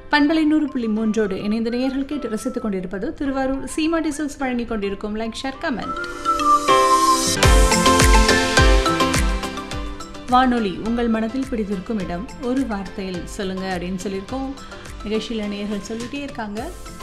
பண்பலை நூறு புள்ளி மூன்றோடு இணைந்த நேயர்கள் கேட்டு ரசித்துக் கொண்டிருப்பது திருவாரூர் சீமா டிசல்ஸ் வழங்கிக் கொண்டிருக்கும் லைக் ஷேர் கமெண்ட் வானொலி உங்கள் மனதில் பிடித்திருக்கும் இடம் ஒரு வார்த்தையில் சொல்லுங்க அப்படின்னு சொல்லியிருக்கோம் நிகழ்ச்சியில் நேயர்கள் சொல்லிட்டே இருக்காங்க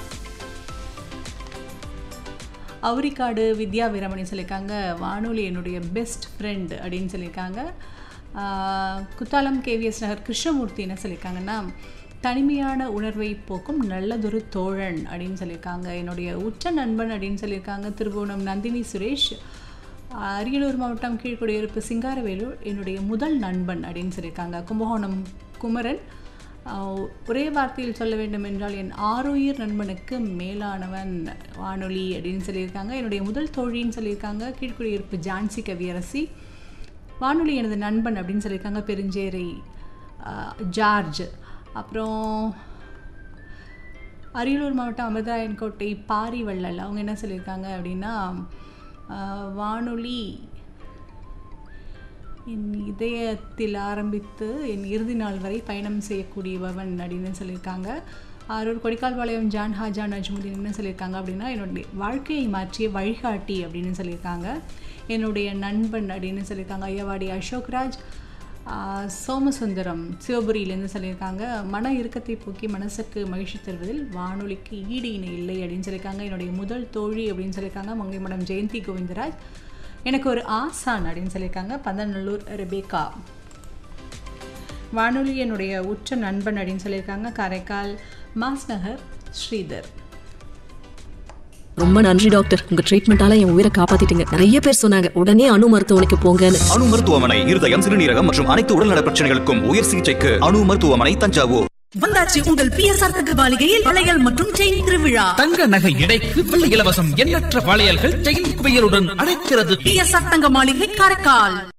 அவுரிக்காடு வித்யா வீரமணி சொல்லியிருக்காங்க வானொலி என்னுடைய பெஸ்ட் ஃப்ரெண்ட் அப்படின்னு சொல்லியிருக்காங்க ஆஹ் குத்தாலம் கேவிஎஸ் நகர் கிருஷ்ணமூர்த்தி என்ன சொல்லியிருக்காங்கன்னா தனிமையான உணர்வை போக்கும் நல்லதொரு தோழன் அப்படின்னு சொல்லியிருக்காங்க என்னுடைய உற்ற நண்பன் அப்படின்னு சொல்லியிருக்காங்க திருபுவனம் நந்தினி சுரேஷ் அரியலூர் மாவட்டம் கீழ்குடியிருப்பு சிங்காரவேலூர் என்னுடைய முதல் நண்பன் அப்படின்னு சொல்லியிருக்காங்க கும்பகோணம் குமரன் ஆஹ் ஒரே வார்த்தையில் சொல்ல வேண்டும் என்றால் என் ஆருயிர் நண்பனுக்கு மேலானவன் வானொலி அப்படின்னு சொல்லியிருக்காங்க என்னுடைய முதல் தோழின்னு சொல்லியிருக்காங்க கீழ்குடியிருப்பு ஜான்சி கவியரசி வானொலி எனது நண்பன் அப்படின்னு சொல்லியிருக்காங்க பெருஞ்சேரி ஆஹ் ஜார்ஜ் அப்புறம் அரியலூர் மாவட்டம் அமிர்தாயன்கோட்டை பாரி வள்ளல் அவங்க என்ன சொல்லியிருக்காங்க அப்படின்னா ஆஹ் வானொலி என் இதயத்தில் ஆரம்பித்து என் இறுதி நாள் வரை பயணம் செய்யக்கூடியவன் அப்படின்னு சொல்லியிருக்காங்க ஆரூர் கொடிக்கால்பாளையம் ஜான் ஹாஜா நஜ்முதீன் என்ன சொல்லியிருக்காங்க அப்படின்னா என்னுடைய வாழ்க்கையை மாற்றிய வழிகாட்டி அப்படின்னு சொல்லியிருக்காங்க என்னுடைய நண்பன் அப்படின்னு சொல்லியிருக்காங்க ஐயவாடி அசோக்ராஜ் ஆஹ் சோமசுந்தரம் சிவபுரியிலேருந்து சொல்லியிருக்காங்க மன இறுக்கத்தை போக்கி மனசுக்கு மகிழ்ச்சி தருவதில் வானொலிக்கு ஈடு இணை இல்லை அப்படின்னு சொல்லியிருக்காங்க என்னுடைய முதல் தோழி அப்படின்னு சொல்லியிருக்காங்க மங்கை மடம் ஜெயந்தி கோவிந்தராஜ் எனக்கு ஒரு ஆசான் அப்படின்னு சொல்லியிருக்காங்க பந்தநல்லூர் ரெபேக்கா வானொலி என்னுடைய உற்ற நண்பன் அப்படின்னு சொல்லியிருக்காங்க காரைக்கால் மாஸ்நகர் ஸ்ரீதர் ரொம்ப நன்றி டாக்டர் உங்க ட்ரீட்மெண்டால என் உயிரை காப்பாத்திட்டீங்க நிறைய பேர் சொன்னாங்க உடனே அணு மருத்துவமனைக்கு போங்கன்னு அணு மருத்துவமனை இருதயம் சிறுநீரகம் மற்றும் அனைத்து உடல்நல பிரச்சனைகளுக்கும் உயர் சிகிச்சைக்கு அணு மருத்துவமனை தஞ்சாவூர் வந்தாச்சு உங்கள் பிஎஸ்ஆர் தங்க மாளிகையில் வளையல் மற்றும் செயின் திருவிழா தங்க நகை எடைக்கு வெள்ளி இலவசம் எண்ணற்ற வளையல்கள் செயின் குவியலுடன் அழைக்கிறது பிஎஸ்ஆர் தங்க மாளிகை காரைக்கால்